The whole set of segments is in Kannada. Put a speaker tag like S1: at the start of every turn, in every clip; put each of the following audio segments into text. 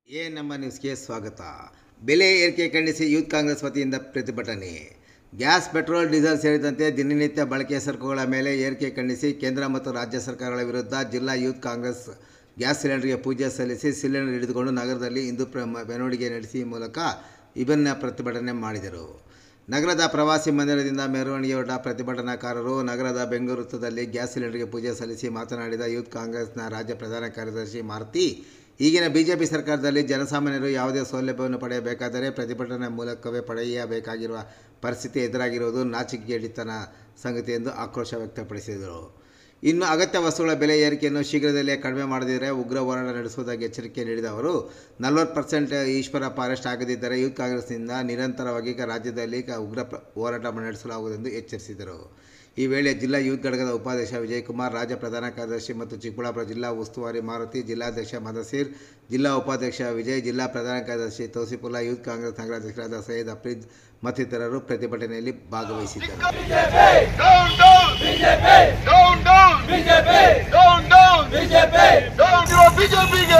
S1: ಎ ನಮ್ಮ ನ್ಯೂಸ್ಗೆ ಸ್ವಾಗತ ಬೆಲೆ ಏರಿಕೆ ಖಂಡಿಸಿ ಯೂತ್ ಕಾಂಗ್ರೆಸ್ ವತಿಯಿಂದ ಪ್ರತಿಭಟನೆ ಗ್ಯಾಸ್ ಪೆಟ್ರೋಲ್ ಡೀಸೆಲ್ ಸೇರಿದಂತೆ ದಿನನಿತ್ಯ ಬಳಕೆಯ ಸರಕುಗಳ ಮೇಲೆ ಏರಿಕೆ ಖಂಡಿಸಿ ಕೇಂದ್ರ ಮತ್ತು ರಾಜ್ಯ ಸರ್ಕಾರಗಳ ವಿರುದ್ಧ ಜಿಲ್ಲಾ ಯೂತ್ ಕಾಂಗ್ರೆಸ್ ಗ್ಯಾಸ್ ಸಿಲಿಂಡರ್ಗೆ ಪೂಜೆ ಸಲ್ಲಿಸಿ ಸಿಲಿಂಡರ್ ಹಿಡಿದುಕೊಂಡು ನಗರದಲ್ಲಿ ಇಂದು ಪ್ರ ಮೆರವಣಿಗೆ ನಡೆಸಿ ಮೂಲಕ ವಿಭಿನ್ನ ಪ್ರತಿಭಟನೆ ಮಾಡಿದರು ನಗರದ ಪ್ರವಾಸಿ ಮಂದಿರದಿಂದ ಮೆರವಣಿಗೆ ಹೊರಟ ಪ್ರತಿಭಟನಾಕಾರರು ನಗರದ ಬೆಂಗಳೂರು ವೃತ್ತದಲ್ಲಿ ಗ್ಯಾಸ್ ಸಿಲಿಂಡರ್ಗೆ ಪೂಜೆ ಸಲ್ಲಿಸಿ ಮಾತನಾಡಿದ ಯೂತ್ ಕಾಂಗ್ರೆಸ್ನ ರಾಜ್ಯ ಪ್ರಧಾನ ಕಾರ್ಯದರ್ಶಿ ಮಾರುತಿ ಈಗಿನ ಬಿಜೆಪಿ ಸರ್ಕಾರದಲ್ಲಿ ಜನಸಾಮಾನ್ಯರು ಯಾವುದೇ ಸೌಲಭ್ಯವನ್ನು ಪಡೆಯಬೇಕಾದರೆ ಪ್ರತಿಭಟನೆ ಮೂಲಕವೇ ಪಡೆಯಬೇಕಾಗಿರುವ ಪರಿಸ್ಥಿತಿ ಎದುರಾಗಿರುವುದು ನಾಚಿಕೆಗೇಡಿತನ ಸಂಗತಿ ಎಂದು ಆಕ್ರೋಶ ವ್ಯಕ್ತಪಡಿಸಿದರು ಇನ್ನು ಅಗತ್ಯ ವಸ್ತುಗಳ ಬೆಲೆ ಏರಿಕೆಯನ್ನು ಶೀಘ್ರದಲ್ಲೇ ಕಡಿಮೆ ಮಾಡದಿದ್ದರೆ ಉಗ್ರ ಹೋರಾಟ ನಡೆಸುವುದಾಗಿ ಎಚ್ಚರಿಕೆ ನೀಡಿದ ಅವರು ನಲವತ್ತು ಪರ್ಸೆಂಟ್ ಈಶ್ವರಪ್ಪ ಅರೆಸ್ಟ್ ಆಗದಿದ್ದರೆ ಯೂತ್ ಕಾಂಗ್ರೆಸ್ನಿಂದ ನಿರಂತರವಾಗಿ ಕ- ರಾಜ್ಯದಲ್ಲಿ ಕ- ಉಗ್ರ ಪ್ರ- ಹೋರಾಟ ನಡೆಸಲಾಗುವುದೆಂದು ಎಚ್ಚರಿಸಿದರು ಈ ವೇಳೆ ಜಿಲ್ಲಾ ಯೂತ್ ಘಟಕದ ಉಪಾಧ್ಯಕ್ಷ ವಿಜಯಕುಮಾರ್ ರಾಜ್ಯ ಪ್ರಧಾನ ಕಾರ್ಯದರ್ಶಿ ಮತ್ತು ಚಿಕ್ಕಬಳ್ಳಾಪುರ ಜಿಲ್ಲಾ ಉಸ್ತುವಾರಿ ಮಾರುತಿ ಜಿಲ್ಲಾಧ್ಯಕ್ಷ ಮದಸೀರ್ ಜಿಲ್ಲಾ ಉಪಾಧ್ಯಕ್ಷ ವಿಜಯ್ ಜಿಲ್ಲಾ ಪ್ರಧಾನ ಕಾರ್ಯದರ್ಶಿ ತೌಸಿಫುಲ್ಲಾ ಯೂತ್ ಕಾಂಗ್ರೆಸ್ ನಗರಾಧ್ಯಕ್ಷರಾದ ಸೈಯದ್ ಅಫ್ರೀದ್ ಮತ್ತಿತರರು ಪ್ರತಿಭಟನೆಯಲ್ಲಿ ಭಾಗವಹಿಸಿದ್ದರು
S2: Down, down! BJP! Down, down! BJP! Down, down! BJP! Down ಇರೋ ಬಿಜೆಪಿಗೆ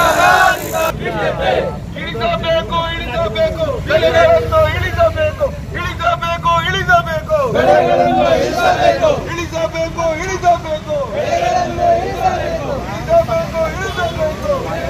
S2: ಇಳಿಸಬೇಕು ಇಳಿಸಬೇಕು ಬೆಲೆಗಳನ್ನು ಇಳಿಸಬೇಕು ಇಳಿಸಬೇಕು ಇಳಿಸಬೇಕು ಇಳಿಸಬೇಕು ಇಳಿಸಬೇಕು ಇಳಿಸಬೇಕು ಇಳಿಸಬೇಕು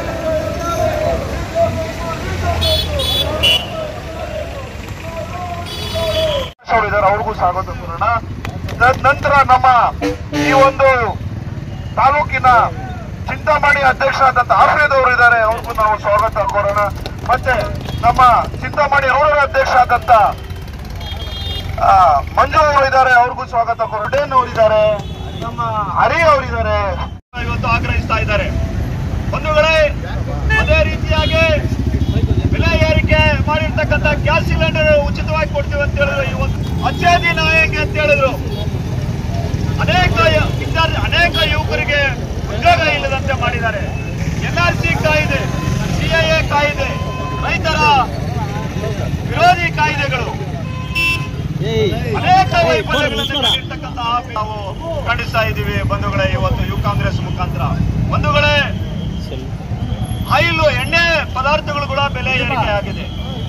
S2: ಇದ್ದಾರೆ ಅವ್ರಿಗೂ ಸ್ವಾಗತ ಕೋರೋಣ ತದ್ ನಂತರ ನಮ್ಮ ಈ ಒಂದು ತಾಲೂಕಿನ ಚಿಂತಾಮಣಿ ಅಧ್ಯಕ್ಷರಾದಂತ ಆಫ್ರೇದ್ ಅವರು ಇದ್ದಾರೆ ಅವ್ರಿಗೂ ನಾವು ಸ್ವಾಗತ ಕೋರೋಣ ಮತ್ತೆ ನಮ್ಮ ಚಿಂತಾಮಣಿ ಅವರ ಅಧ್ಯಕ್ಷರಾದಂತ ಆ, ಮಂಜು ಅವರು ಇದ್ದಾರೆ ಅವ್ರಿಗೂ ಸ್ವಾಗತ ಕೋರೋಣ ಡೇನ್ ಅವರಿದ್ದಾರೆ ನಮ್ಮ ಹರಿ ಅವರಿದ್ದಾರೆ ಇವತ್ತು ಆಗ್ರಹಿಸ್ತಾ ಇದ್ದಾರೆ ಬಂಧುಗಳೇ ಅದೇ ರೀತಿಯಾಗಿ ಬೆಲೆ ಏರಿಕೆ ಮಾಡಿರ್ತಕ್ಕಂಥ ಗ್ಯಾಸ್ ಸಿಲಿಂಡರ್ ಉಚಿತವಾಗಿ ಕೊಡ್ತೀವಿ ಅಂತ ಹೇಳಿದ್ರು ಇವತ್ತು ಅಚ್ಚೇ ದಿನ ಹೆಂಗೆ ಅಂತ ಹೇಳಿದ್ರು ಅನೇಕ ಯ- ವಿದ್ಯಾರ್ಥಿ ಅನೇಕ ಯುವಕರಿಗೆ ಉದ್ಯೋಗ ಇಲ್ಲದಂತೆ ಮಾಡಿದ್ದಾರೆ ಎನ್ ಆರ್ ಸಿ ಕಾಯ್ದೆ ಸಿಎಎ ಕಾಯ್ದೆ ರೈತರ ವಿರೋಧಿ ಕಾಯ್ದೆಗಳು ಅನೇಕ ವೈಫಲ್ಯಗಳನ್ನು ಕಂಡಿರ್ತಕ್ಕಂಥ ನಾವು ಖಂಡಿಸ್ತಾ ಇದ್ದೀವಿ ಬಂಧುಗಳೇ ಇವತ್ತು ಯುವ ಕಾಂಗ್ರೆಸ್ ಮುಖಾಂತರ ಬಂಧುಗಳೇ ಆಯಿಲ್ ಎಣ್ಣೆ ಪದಾರ್ಥಗಳು ಕೂಡ ಬೆಲೆ ಏರಿಕೆ ಆಗಿದೆ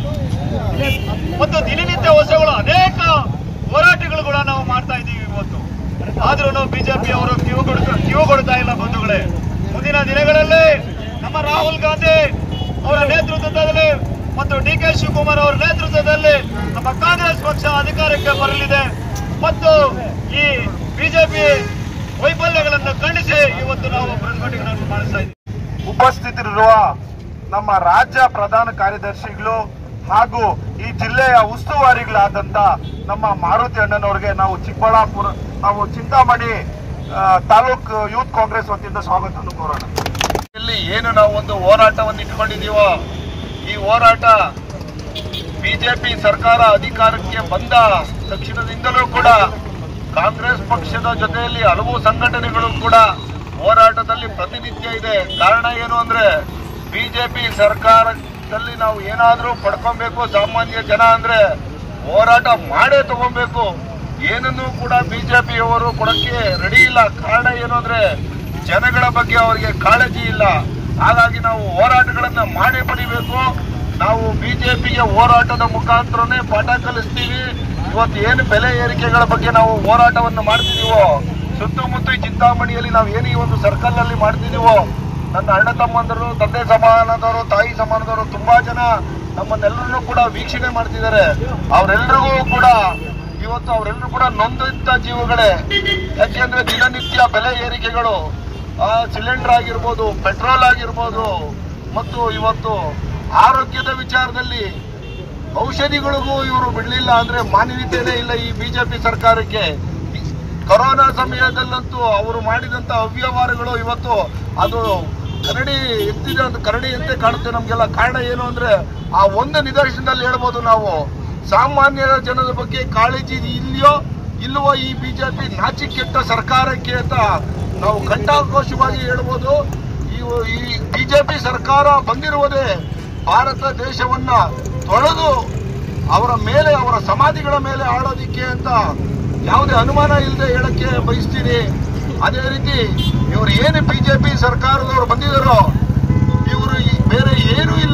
S2: ಮತ್ತು ದಿನನಿತ್ಯ ವಸ್ತುಗಳು ಅನೇಕ ಹೋರಾಟಗಳು ಕೂಡ ನಾವು ಮಾಡ್ತಾ ಇದ್ದೀವಿ ಇವತ್ತು ಆದ್ರೂ ಬಿಜೆಪಿ ಅವರು ಕಿವು ಕೊಡ್ತಾ ಕಿವು ಕೊಡ್ತಾ ಇಲ್ಲ ಬಂಧುಗಳೇ ಮುಂದಿನ ದಿನಗಳಲ್ಲಿ ನಮ್ಮ ರಾಹುಲ್ ಗಾಂಧಿ ಅವರ ನೇತೃತ್ವದಲ್ಲಿ ಮತ್ತು ಡಿ ಕೆ ಶಿವಕುಮಾರ್ ಅವರ ನೇತೃತ್ವದಲ್ಲಿ ನಮ್ಮ ಕಾಂಗ್ರೆಸ್ ಪಕ್ಷ ಅಧಿಕಾರಕ್ಕೆ ಬರಲಿದೆ ಮತ್ತು ಈ ಬಿಜೆಪಿ ವೈಫಲ್ಯಗಳನ್ನು ಖಂಡಿಸಿ ಇವತ್ತು ನಾವು ಪ್ರತಿಭಟನೆಗಳನ್ನು ಮಾಡಿಸ್ತಾ ಇದ್ದೀವಿ ಉಪಸ್ಥಿತರಿರುವ ನಮ್ಮ ರಾಜ್ಯ ಪ್ರಧಾನ ಕಾರ್ಯದರ್ಶಿಗಳು ಹಾಗೂ ಈ ಜಿಲ್ಲೆಯ ಉಸ್ತುವಾರಿಗಳಾದಂತ ನಮ್ಮ ಮಾರುತಿ ಅಣ್ಣನವರಿಗೆ ನಾವು ಚಿಕ್ಕಬಳ್ಳಾಪುರ ನಾವು ಚಿಂತಾಮಣಿ ಆ, ತಾಲೂಕ್ ಯೂತ್ ಕಾಂಗ್ರೆಸ್ ವತಿಯಿಂದ ಸ್ವಾಗತವನ್ನು ಕೋರೋಣ ಇಲ್ಲಿ ಏನು ನಾವು ಒಂದು ಹೋರಾಟವನ್ನು ಇಟ್ಕೊಂಡಿದೀವೋ ಈ ಹೋರಾಟ ಬಿಜೆಪಿ ಸರ್ಕಾರ ಅಧಿಕಾರಕ್ಕೆ ಬಂದ ತಕ್ಷಣದಿಂದಲೂ ಕೂಡ ಕಾಂಗ್ರೆಸ್ ಪಕ್ಷದ ಜೊತೆಯಲ್ಲಿ ಹಲವು ಸಂಘಟನೆಗಳು ಕೂಡ ಹೋರಾಟದಲ್ಲಿ ಪ್ರತಿನಿತ್ಯ ಇದೆ ಕಾರಣ ಏನು ಅಂದ್ರೆ ಬಿಜೆಪಿ ಸರ್ಕಾರದಲ್ಲಿ ನಾವು ಏನಾದ್ರೂ ಪಡ್ಕೊಬೇಕು ಸಾಮಾನ್ಯ ಜನ ಅಂದ್ರೆ ಹೋರಾಟ ಮಾಡೇ ತಗೊಬೇಕು ಏನನ್ನೂ ಕೂಡ ಬಿಜೆಪಿಯವರು ಕೊಡಕ್ಕೆ ರೆಡಿ ಇಲ್ಲ ಕಾರಣ ಏನು ಅಂದ್ರೆ ಜನಗಳ ಬಗ್ಗೆ ಅವರಿಗೆ ಕಾಳಜಿ ಇಲ್ಲ ಹಾಗಾಗಿ ನಾವು ಹೋರಾಟಗಳನ್ನ ಮಾಡೇ ಪಡಿಬೇಕು ನಾವು ಬಿಜೆಪಿಗೆ ಹೋರಾಟದ ಮುಖಾಂತರನೇ ಪಾಠ ಕಲಿಸ್ತೀವಿ ಇವತ್ತು ಏನು ಬೆಲೆ ಏರಿಕೆಗಳ ಬಗ್ಗೆ ನಾವು ಹೋರಾಟವನ್ನು ಮಾಡ್ತಿದೀವೋ ಸುತ್ತಮುತ್ತ ಈ ಚಿಂತಾಮಣಿಯಲ್ಲಿ ನಾವು ಏನು ಈ ಒಂದು ಸರ್ಕಲ್ ಅಲ್ಲಿ ಮಾಡ್ತಿದೀವೋ ನನ್ನ ಅಣ್ಣ ತಮ್ಮಂದರು ತಂದೆ ಸಮಾನದವರು ತಾಯಿ ಸಮಾನದವರು ತುಂಬಾ ಜನ ನಮ್ಮನ್ನೆಲ್ಲರನ್ನೂ ಕೂಡ ವೀಕ್ಷಣೆ ಮಾಡ್ತಿದ್ದಾರೆ ಅವರೆಲ್ಲರಿಗೂ ಕೂಡ ಇವತ್ತು ಅವರೆಲ್ಲರೂ ಕೂಡ ನೊಂದಂತ ಜೀವಗಳೇ ಯಾಕೆಂದ್ರೆ ದಿನನಿತ್ಯ ಬೆಲೆ ಏರಿಕೆಗಳು ಆ ಸಿಲಿಂಡರ್ ಆಗಿರ್ಬೋದು ಪೆಟ್ರೋಲ್ ಆಗಿರ್ಬೋದು ಮತ್ತು ಇವತ್ತು ಆರೋಗ್ಯದ ವಿಚಾರದಲ್ಲಿ ಔಷಧಿಗಳಿಗೂ ಇವರು ಬಿಡಲಿಲ್ಲ ಅಂದ್ರೆ ಮಾನವೀಯತೆನೇ ಇಲ್ಲ ಈ ಬಿಜೆಪಿ ಸರ್ಕಾರಕ್ಕೆ ಕೊರೋನಾ ಸಮಯದಲ್ಲಂತೂ ಅವರು ಮಾಡಿದಂತ ಅವ್ಯವಹಾರಗಳು ಇವತ್ತು ಅದು ಕರಡಿ ಎತ್ತಿದೆ ಅಂತ ಕರಡಿಯಂತೆ ಕಾಣುತ್ತೆ ನಮ್ಗೆಲ್ಲ ಕಾರಣ ಏನು ಅಂದ್ರೆ ಆ ಒಂದು ನಿದರ್ಶನದಲ್ಲಿ ಹೇಳ್ಬೋದು ನಾವು ಸಾಮಾನ್ಯರ ಜನರ ಬಗ್ಗೆ ಕಾಳಜಿ ಇಲ್ಲಿಯೋ ಇಲ್ಲವೋ ಈ ಬಿಜೆಪಿ ನಾಚಿಕೆಟ್ಟ ಸರ್ಕಾರಕ್ಕೆ ಅಂತ ನಾವು ಘಂಟಾಘೋಷವಾಗಿ ಹೇಳ್ಬೋದು ಈ- ಈ ಬಿಜೆಪಿ ಸರ್ಕಾರ ಬಂದಿರುವುದೇ ಭಾರತ ದೇಶವನ್ನ ತೊಳೆದು ಅವರ ಮೇಲೆ ಅವರ ಸಮಾಧಿಗಳ ಮೇಲೆ ಆಡೋದಿಕ್ಕೆ ಅಂತ ಯಾವುದೇ ಅನುಮಾನ ಇಲ್ಲದೆ ಹೇಳಕ್ಕೆ ಬಯಸ್ತೀನಿ ಅದೇ ರೀತಿ ಇವರು ಏನು ಬಿಜೆಪಿ ಸರ್ಕಾರದವರು ಬಂದಿದ್ದಾರೋ ಇವರು ಬೇರೆ ಏನೂ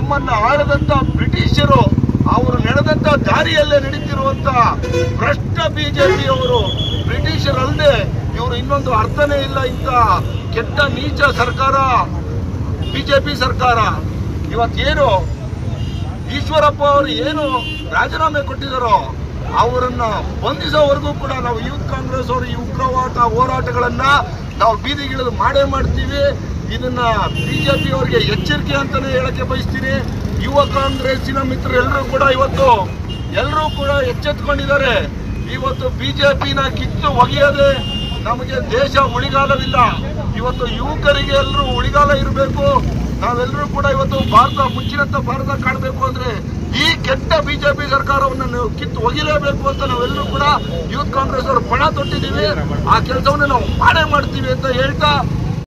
S3: ನಮ್ಮನ್ನ ಆಳದಂತ ಬ್ರಿಟಿಷರು ಅವರು ನಡೆದಂತ ದಾರಿಯಲ್ಲೇ ನಡೀತಿರುವಂತ ಭ್ರಷ್ಟ ಬಿಜೆಪಿಯವರು ಬ್ರಿಟಿಷರಲ್ಲದೆ ಇವರು ಇನ್ನೊಂದು ಅರ್ಥನೇ ಇಲ್ಲ ಇಂಥ ಕೆಟ್ಟ ನೀಚ ಸರ್ಕಾರ ಬಿಜೆಪಿ ಸರ್ಕಾರ ಇವತ್ತೇನು ಈಶ್ವರಪ್ಪ ಅವರು ಏನು ರಾಜೀನಾಮೆ ಕೊಟ್ಟಿದ್ದಾರೋ ಅವರನ್ನ ಬಂಧಿಸೋವರೆಗೂ ಕೂಡ ನಾವು ಯೂತ್ ಕಾಂಗ್ರೆಸ್ ಅವರು ಈ ಉಗ್ರವಾದ ಹೋರಾಟಗಳನ್ನ ನಾವು ಬೀದಿಗಿಳಿದು ಮಾಡೇ ಮಾಡ್ತೀವಿ ಇದನ್ನ ಬಿಜೆಪಿ ಅವರಿಗೆ ಎಚ್ಚರಿಕೆ ಅಂತಾನೆ ಹೇಳಕ್ಕೆ ಬಯಸ್ತೀನಿ ಯುವ ಕಾಂಗ್ರೆಸ್ಸಿನ ಮಿತ್ರರು ಎಲ್ಲರೂ ಕೂಡ ಇವತ್ತು ಎಲ್ಲರೂ ಕೂಡ ಎಚ್ಚೆತ್ಕೊಂಡಿದ್ದಾರೆ ಇವತ್ತು ಬಿಜೆಪಿನ ಕಿತ್ತು ಒಗೆಯದೆ ನಮಗೆ ದೇಶ ಉಳಿಗಾಲವಿಲ್ಲ ಇವತ್ತು ಯುವಕರಿಗೆ ಎಲ್ಲರೂ ಉಳಿಗಾಲ ಇರಬೇಕು ನಾವೆಲ್ಲರೂ ಕೂಡ ಇವತ್ತು ಭಾರತ ಮುಚ್ಚಿನಂತ ಭಾರತ ಕಾಣಬೇಕು ಅಂದ್ರೆ ಈ ಕೆಟ್ಟ ಬಿಜೆಪಿ ಸರ್ಕಾರವನ್ನು ನಾವು ಕಿತ್ತು ಒಗಿಲೇಬೇಕು ಅಂತ ನಾವೆಲ್ಲರೂ ಕೂಡ ಯೂತ್ ಕಾಂಗ್ರೆಸ್ ಅವರು ಪಣ ತೊಟ್ಟಿದ್ದೀವಿ ಆ ಕೆಲಸವನ್ನು ನಾವು ಮಾಡೇ ಮಾಡ್ತೀವಿ ಅಂತ ಹೇಳ್ತಾ